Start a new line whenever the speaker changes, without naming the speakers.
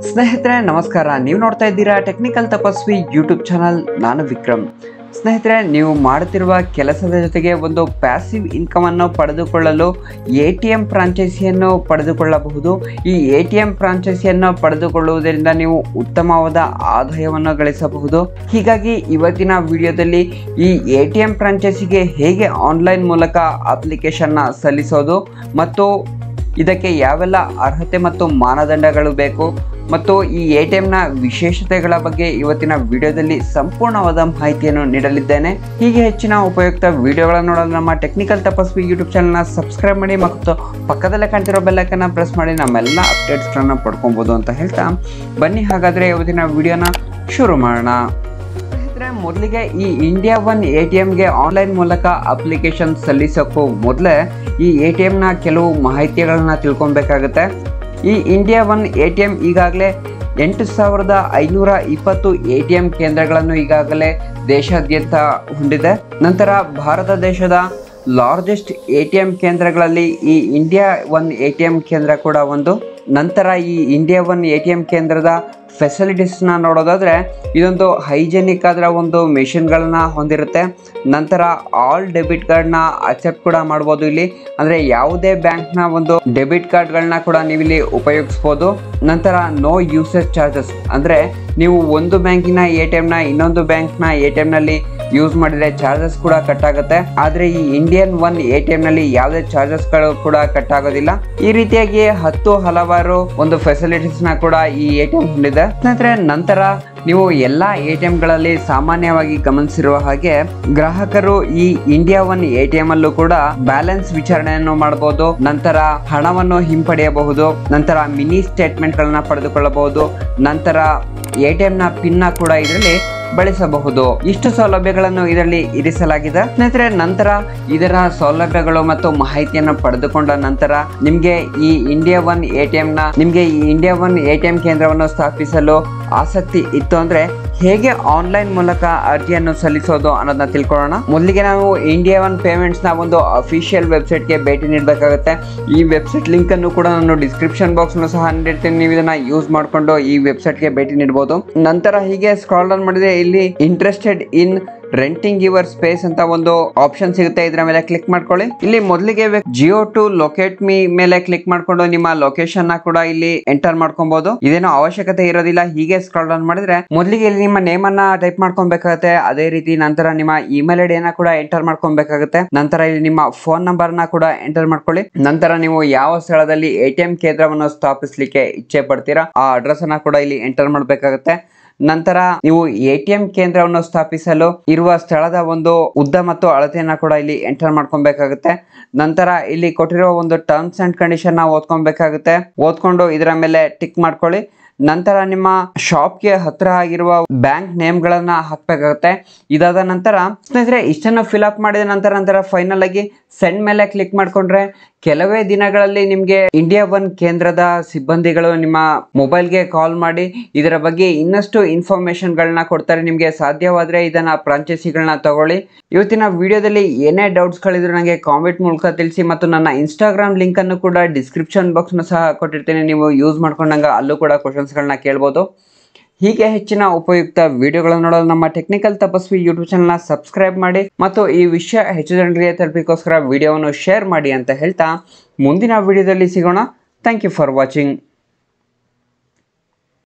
ಸ್ನೇಹಿತರೆ ನಮಸ್ಕಾರ ನೀವು ನೋಡ್ತಾ ಇದ್ದೀರಾ ಟೆಕ್ನಿಕಲ್ ತಪಸ್ವಿ ಯೂಟ್ಯೂಬ್ ಚಾನಲ್ ನಾನು ವಿಕ್ರಮ್ ಸ್ನೇಹಿತರೆ ನೀವು ಮಾಡುತ್ತಿರುವ ಕೆಲಸದ ಜೊತೆಗೆ ಒಂದು ಪ್ಯಾಸಿವ್ ಇನ್ಕಮನ್ನು ಪಡೆದುಕೊಳ್ಳಲು ಎ ಟಿ ಎಂ ಫ್ರಾಂಚೈಸಿಯನ್ನು ಪಡೆದುಕೊಳ್ಳಬಹುದು ಈ ಎ ಟಿ ಎಂ ಫ್ರಾಂಚೈಸಿಯನ್ನು ಪಡೆದುಕೊಳ್ಳುವುದರಿಂದ ನೀವು ಉತ್ತಮವಾದ ಆದಾಯವನ್ನು ಗಳಿಸಬಹುದು ಹೀಗಾಗಿ ಇವತ್ತಿನ ವಿಡಿಯೋದಲ್ಲಿ ಈ ಎ ಟಿ ಎಂ ಫ್ರಾಂಚೈಸಿಗೆ ಹೇಗೆ ಆನ್ಲೈನ್ ಮೂಲಕ ಅಪ್ಲಿಕೇಶನ್ನ ಸಲ್ಲಿಸೋದು ಮತ್ತು ಇದಕ್ಕೆ ಯಾವೆಲ್ಲ ಅರ್ಹತೆ ಮತ್ತು ಮಾನದಂಡಗಳು ಬೇಕು ಮತ್ತು ಈ ಎ ಟಿ ಎಮ್ನ ವಿಶೇಷತೆಗಳ ಬಗ್ಗೆ ಇವತ್ತಿನ ವಿಡಿಯೋದಲ್ಲಿ ಸಂಪೂರ್ಣವಾದ ಮಾಹಿತಿಯನ್ನು ನೀಡಲಿದ್ದೇನೆ ಹೀಗೆ ಹೆಚ್ಚಿನ ಉಪಯುಕ್ತ ವಿಡಿಯೋಗಳನ್ನು ನೋಡಲು ನಮ್ಮ ಟೆಕ್ನಿಕಲ್ ತಪಸ್ವಿ ಯೂಟ್ಯೂಬ್ ಚಾನಲ್ನ ಸಬ್ಸ್ಕ್ರೈಬ್ ಮಾಡಿ ಮತ್ತು ಪಕ್ಕದಲ್ಲೇ ಕಾಣ್ತಿರೋ ಬೆಲ್ಲೈಕನ್ನ ಪ್ರೆಸ್ ಮಾಡಿ ನಮ್ಮೆಲ್ಲ ಅಪ್ಡೇಟ್ಸ್ಗಳನ್ನು ಪಡ್ಕೊಬೋದು ಅಂತ ಹೇಳ್ತಾ ಬನ್ನಿ ಹಾಗಾದರೆ ಇವತ್ತಿನ ವಿಡಿಯೋನ ಶುರು ಮಾಡೋಣ ಸ್ನೇಹಿತರೆ ಮೊದಲಿಗೆ ಈ ಇಂಡಿಯಾ ಒನ್ ಎ ಟಿ ಎಮ್ಗೆ ಆನ್ಲೈನ್ ಮೂಲಕ ಅಪ್ಲಿಕೇಶನ್ ಸಲ್ಲಿಸೋಕ್ಕೂ ಮೊದಲೇ ಈ ಎ ಟಿ ಎಮ್ನ ಕೆಲವು ಮಾಹಿತಿಗಳನ್ನ ತಿಳ್ಕೊಬೇಕಾಗುತ್ತೆ ಈ India one A T M ಈಗಾಗಲೇ ಎಂಟು ಸಾವಿರದ ಐನೂರ ಇಪ್ಪತ್ತು ಎ ಟಿ ಎಮ್ ಕೇಂದ್ರಗಳನ್ನು ಈಗಾಗಲೇ ದೇಶಾದ್ಯಂತ ಹೊಂದಿದೆ ನಂತರ ಭಾರತ ದೇಶದ ಲಾರ್ಜೆಸ್ಟ್ ಎ ಟಿ ಎಮ್ ಕೇಂದ್ರಗಳಲ್ಲಿ ಈ India one A T M ಕೇಂದ್ರ ಕೂಡ ಒಂದು ನಂತರ ಈ India one A T M ಕೇಂದ್ರದ ಫೆಸಿಲಿಟೀಸ್ನ ನೋಡೋದಾದರೆ ಇದೊಂದು ಹೈಜೆನಿಕ್ ಆದ ಒಂದು ಮೆಷಿನ್ಗಳನ್ನ ಹೊಂದಿರುತ್ತೆ ನಂತರ ಆಲ್ ಡೆಬಿಟ್ ಕಾರ್ಡ್ನ ಅಕ್ಸೆಪ್ಟ್ ಕೂಡ ಮಾಡ್ಬೋದು ಇಲ್ಲಿ ಅಂದರೆ ಯಾವುದೇ ಬ್ಯಾಂಕ್ನ ಒಂದು ಡೆಬಿಟ್ ಕಾರ್ಡ್ಗಳನ್ನ ಕೂಡ ನೀವು ಇಲ್ಲಿ ಉಪಯೋಗಿಸ್ಬೋದು ನಂತರ ನೋ ಯೂಸೇಜ್ ಚಾರ್ಜಸ್ ಅಂದರೆ ನೀವು ಒಂದು ಬ್ಯಾಂಕಿನ ಎ ಟಿ ಎಮ್ನ ಇನ್ನೊಂದು ಬ್ಯಾಂಕ್ನ ಎ ಟಿ ಎಮ್ನಲ್ಲಿ ಯೂಸ್ ಮಾಡಿದರೆ ಚಾರ್ಜಸ್ ಕೂಡ ಕಟ್ ಆಗುತ್ತೆ ಆದರೆ ಈ ಇಂಡಿಯನ್ ಒನ್ ಎ ಟಿ ಎಮ್ನಲ್ಲಿ ಯಾವುದೇ ಚಾರ್ಜಸ್ಗಳು ಕೂಡ ಕಟ್ ಆಗೋದಿಲ್ಲ ಈ ರೀತಿಯಾಗಿ ಹತ್ತು ಹಲವಾರು ಒಂದು ಫೆಸಿಲಿಟೀಸ್ನ ಕೂಡ ಈ ಎ ಟಿ ಎಂ ಹೊಂದಿದೆ ಸ್ನೇಹಿತರೆ ನಂತರ ನೀವು ಎಲ್ಲ ಎ ಟಿ ಎಂಗಳಲ್ಲಿ ಸಾಮಾನ್ಯವಾಗಿ ಗಮನಿಸಿರುವ ಹಾಗೆ ಗ್ರಾಹಕರು ಈ India one A T M ಅಲ್ಲೂ ಕೂಡ ಬ್ಯಾಲೆನ್ಸ್ ವಿಚಾರಣೆಯನ್ನು ಮಾಡಬಹುದು ನಂತರ ಹಣವನ್ನು ಹಿಂಪಡೆಯಬಹುದು ನಂತರ ಮಿನಿ ಸ್ಟೇಟ್ಮೆಂಟ್ ಗಳನ್ನ ಪಡೆದುಕೊಳ್ಳಬಹುದು ನಂತರ ಎ ಟಿ ಎಂನ ಪಿನ್ನ ಕೂಡ ಇದರಲ್ಲಿ ಬಳಸಬಹುದು ಇಷ್ಟು ಸೌಲಭ್ಯಗಳನ್ನು ಇದರಲ್ಲಿ ಇರಿಸಲಾಗಿದೆ ಸ್ನೇಹಿತರೆ ನಂತರ ಇದರ ಸೌಲಭ್ಯಗಳು ಮತ್ತು ಮಾಹಿತಿಯನ್ನು ಪಡೆದುಕೊಂಡ ನಂತರ ನಿಮಗೆ ಈ ಇಂಡಿಯಾ ಒನ್ ಎ ಟಿ ನ ನಿಮಗೆ ಈ India one A T M ಕೇಂದ್ರವನ್ನು ಸ್ಥಾಪಿಸಲು ಆಸಕ್ತಿ ಇತ್ತು ಅಂದ್ರೆ ಹೇಗೆ ಆನ್ಲೈನ್ ಮೂಲಕ ಅರ್ಜಿಯನ್ನು ಸಲ್ಲಿಸೋದು ಅನ್ನೋದನ್ನ ತಿಳ್ಕೊಳ್ಳೋಣ ಮೊದಲಿಗೆ ನಾವು ಇಂಡಿಯಾ ಒನ್ ಪೇಮೆಂಟ್ಸ್ ನ ಒಂದು ಅಫಿಷಿಯಲ್ ವೆಬ್ಸೈಟ್ಗೆ ಭೇಟಿ ನೀಡಬೇಕಾಗುತ್ತೆ ಈ ವೆಬ್ಸೈಟ್ ಲಿಂಕ್ ಅನ್ನು ಕೂಡ ನಾನು ಡಿಸ್ಕ್ರಿಪ್ಷನ್ ಬಾಕ್ಸ್ ಸಹ ನೀಡಿರ್ತೀನಿ ನೀವು ಇದನ್ನ ಯೂಸ್ ಮಾಡಿಕೊಂಡು ಈ ವೆಬ್ಸೈಟ್ಗೆ ಭೇಟಿ ನೀಡಬಹುದು ನಂತರ ಹೀಗೆ ಸ್ಕ್ರಾಲ್ ಡೌನ್ ಮಾಡಿದ್ರೆ ಇಲ್ಲಿ interested in renting your space ಅಂತ ಒಂದು ಆಪ್ಷನ್ ಸಿಗುತ್ತೆ ಇದರ ಮೇಲೆ ಕ್ಲಿಕ್ ಮಾಡ್ಕೊಳ್ಳಿ ಇಲ್ಲಿ ಮೊದಲಿಗೆ ಜಿಯೋ ಟು ಲೊಕೇಟ್ ಮೀ ಮೇಲೆ ಕ್ಲಿಕ್ ಮಾಡ್ಕೊಂಡು ನಿಮ್ಮ ಲೊಕೇಶನ್ ನ ಕೂಡ ಇಲ್ಲಿ ಎಂಟರ್ ಮಾಡ್ಕೊಬಹುದು ಇದೇನೋ ಅವಶ್ಯಕತೆ ಇರೋದಿಲ್ಲ ಹೀಗೆ ಸ್ಕ್ರಾಲ್ ಡೌನ್ ಮಾಡಿದ್ರೆ ಮೊದಲಿಗೆ ಇಲ್ಲಿ ನಿಮ್ಮ ನೇಮ್ ಅನ್ನ ಟೈಪ್ ಮಾಡ್ಕೊಬೇಕಾಗುತ್ತೆ ಅದೇ ರೀತಿ ನಂತರ ನಿಮ್ಮ ಇಮೇಲ್ ಐ ಡಿಯನ್ನ ಕೂಡ ಎಂಟರ್ ಮಾಡ್ಕೊಬೇಕಾಗುತ್ತೆ ನಂತರ ಇಲ್ಲಿ ನಿಮ್ಮ ಫೋನ್ ನಂಬರ್ ನ ಕೂಡ ಎಂಟರ್ ಮಾಡ್ಕೊಳ್ಳಿ ನಂತರ ನೀವು ಯಾವ ಸ್ಥಳದಲ್ಲಿ ಎ ಟಿ ಎಂ ಕೇಂದ್ರವನ್ನು ಸ್ಥಾಪಿಸಲಿಕ್ಕೆ ಇಚ್ಛೆ ಪಡ್ತೀರಾ ಆ ಅಡ್ರೆಸ್ ಅನ್ನ ಕೂಡ ಇಲ್ಲಿ ಎಂಟರ್ ಮಾಡ್ಬೇಕಾಗುತ್ತೆ ನಂತರ ನೀವು ಎ ಟಿ ಎಂ ಕೇಂದ್ರವನ್ನು ಸ್ಥಾಪಿಸಲು ಇರುವ ಸ್ಥಳದ ಒಂದು ಉದ್ದ ಮತ್ತು ಅಳತೆಯನ್ನ ಕೂಡ ಇಲ್ಲಿ ಎಂಟರ್ ಮಾಡ್ಕೊಬೇಕಾಗುತ್ತೆ ನಂತರ ಇಲ್ಲಿ ಕೊಟ್ಟಿರೋ ಒಂದು ಟರ್ಮ್ಸ್ ಅಂಡ್ ಕಂಡೀಷನ್ ನ ಓದ್ಕೊಬೇಕಾಗುತ್ತೆ ಓದ್ಕೊಂಡು ಇದರ ಮೇಲೆ ಟಿಕ್ ಮಾಡ್ಕೊಳ್ಳಿ ನಂತರ ನಿಮ್ಮ ಶಾಪ್ಗೆ ಹತ್ರ ಆಗಿರುವ ಬ್ಯಾಂಕ್ ನೇಮ್ಗಳನ್ನ ಹಾಕ್ಬೇಕಾಗುತ್ತೆ ಇದಾದ ನಂತರ ಸ್ನೇಹಿತರೆ ಇಷ್ಟನ್ನು ಫಿಲ್ ಅಪ್ ಮಾಡಿದ ನಂತರ ನಂತರ ಫೈನಲ್ ಆಗಿ ಸೆಂಡ್ ಮೇಲೆ ಕ್ಲಿಕ್ ಮಾಡ್ಕೊಂಡ್ರೆ ಕೆಲವೇ ದಿನಗಳಲ್ಲಿ ನಿಮಗೆ ಇಂಡಿಯಾ ಒನ್ ಕೇಂದ್ರದ ಸಿಬ್ಬಂದಿಗಳು ನಿಮ್ಮ ಮೊಬೈಲ್ಗೆ ಕಾಲ್ ಮಾಡಿ ಇದರ ಬಗ್ಗೆ ಇನ್ನಷ್ಟು ಇನ್ಫಾರ್ಮೇಶನ್ಗಳನ್ನ ಕೊಡ್ತಾರೆ ನಿಮಗೆ ಸಾಧ್ಯವಾದರೆ ಇದನ್ನ ಫ್ರಾಂಚೈಸಿಗಳನ್ನ ತಗೊಳ್ಳಿ ಇವತ್ತಿನ ವಿಡಿಯೋದಲ್ಲಿ ಏನೇ ಡೌಟ್ಸ್ಗಳಿದ್ರು ನನಗೆ ಕಾಮೆಂಟ್ ಮೂಲಕ ತಿಳಿಸಿ ಮತ್ತು ನನ್ನ ಇನ್ಸ್ಟಾಗ್ರಾಮ್ ಲಿಂಕ್ ಅನ್ನು ಕೂಡ ಡಿಸ್ಕ್ರಿಪ್ಷನ್ ಬಾಕ್ಸ್ನ ಸಹ ಕೊಟ್ಟಿರ್ತೀನಿ ನೀವು ಯೂಸ್ ಮಾಡ್ಕೊಂಡಂಗ ಅಲ್ಲೂ ಕೂಡ ಕ್ವಶನ್ಸ್ಗಳನ್ನ ಕೇಳ್ಬೋದು ಹೀಗೆ ಹೆಚ್ಚಿನ ಉಪಯುಕ್ತ ವಿಡಿಯೋಗಳನ್ನು ನೋಡಲು ನಮ್ಮ ಟೆಕ್ನಿಕಲ್ ತಪಸ್ವಿ ಯೂಟ್ಯೂಬ್ ಚಾನಲ್ನ ಸಬ್ಸ್ಕ್ರೈಬ್ ಮಾಡಿ ಮತ್ತು ಈ ವಿಷಯ ಹೆಚ್ಚು ಜನರಿಗೆ ತಲುಪಿಕೋಸ್ಕರ ವಿಡಿಯೋವನ್ನು ಶೇರ್ ಮಾಡಿ ಅಂತ ಹೇಳ್ತಾ ಮುಂದಿನ ವಿಡಿಯೋದಲ್ಲಿ ಸಿಗೋಣ ಥ್ಯಾಂಕ್ ಯು ಫಾರ್ ವಾಚಿಂಗ್